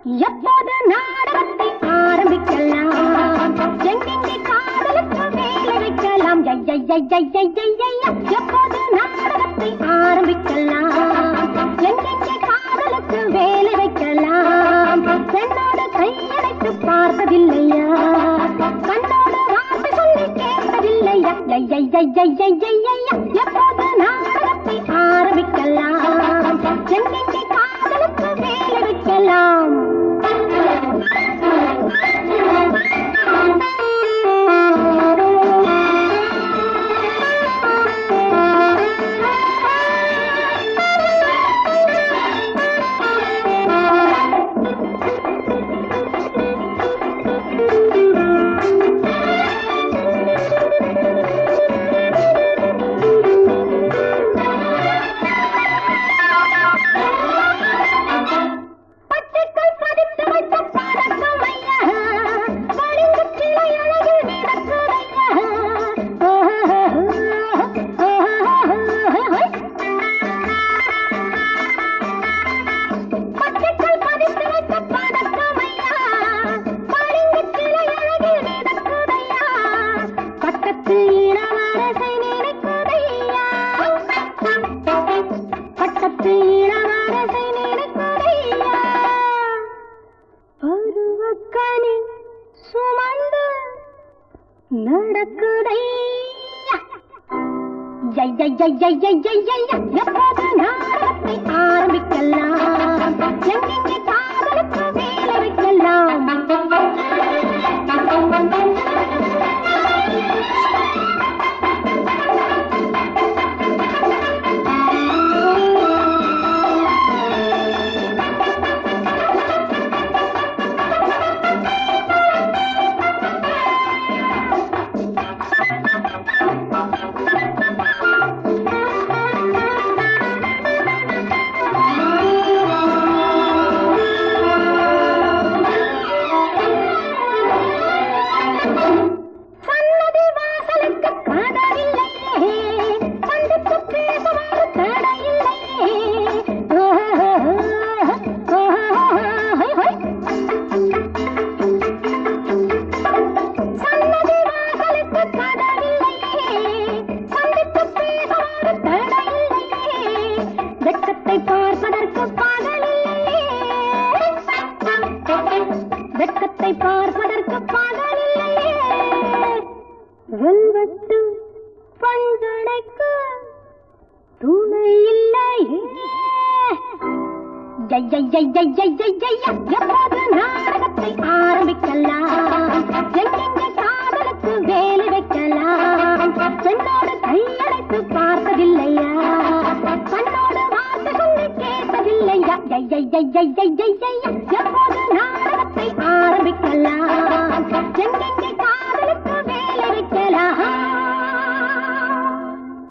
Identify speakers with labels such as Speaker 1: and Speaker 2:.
Speaker 1: எப்போது நாடகத்தை ஆரம்பிக்கலாம் எங்கெங்கே காதலுக்கு வேலை வைக்கலாம் ஐயையையையையையா. எப்போது நாடகத்தை ஆரம்பிக்கலாம் எங்கெங்கே காதலுக்கு வேலை வைக்கலாம் பெண்ணோடு கையடைத்து பார்த்ததில்லையா கண்ணோடு வார்த்தை சொல்லி கேட்டதில்லையா ஐயையையையையையா. எப்போது நாடகத்தை ஆரம்பிக்கலாம் எங்கெங்கே காதலுக்கு வேலை வைக்கலாம் பச்சைக்கல் பதித்து வைத்த பதக்கம் ஐயா பளிங்குச் சிலை அழகில் மிதக்குதையா. பச்சைக்கல் பதித்து வைத்த பதக்கம் ஐயா பளிங்குச் சிலை அழகில் மிதக்குதையா. பட்டத்து இளவரசை நினைக்குதையா பட்டத்து இளவரசை நினைக்குதையா பருவக்கனி சுமந்து நடக்குதையா ஐயையையையையையா. எப்போது நாடகத்தை ஆரம்பிக்கலாம் எங்கெங்கே காதலுக்கு வேலை வைக்கலாம் சன்னதி வாசலுக்கு கதவில்லையே சந்தித்து பேசுவாரு தடையில்லையே சன்னதி வாசலுக்கு கதவில்லையே சந்தித்து பேசுவாரு தடையில்லையே வெட்கத்தை பார்ப்பதற்கு பகலில்லையே வெட்கத்தை பார்ப்பதற்கு பகலில்லையே வெல்வெட்டு பண்களைக்கு துணை இல்லையே ஐயையையையையையா. எப்போது நாடகத்தை ஆரம்பிக்கலாம் எங்கெங்கே காதலுக்கு வேலை வைக்கலாம் பெண்ணோடு கையடைத்து பார்த்ததில்லையா கண்ணோடு வார்த்தை சொல்லி கேட்டதில்லையா ஐயையையையையையா. எப்போது நாடகத்தை ஆரம்பிக்கலாம் எங்கெங்கே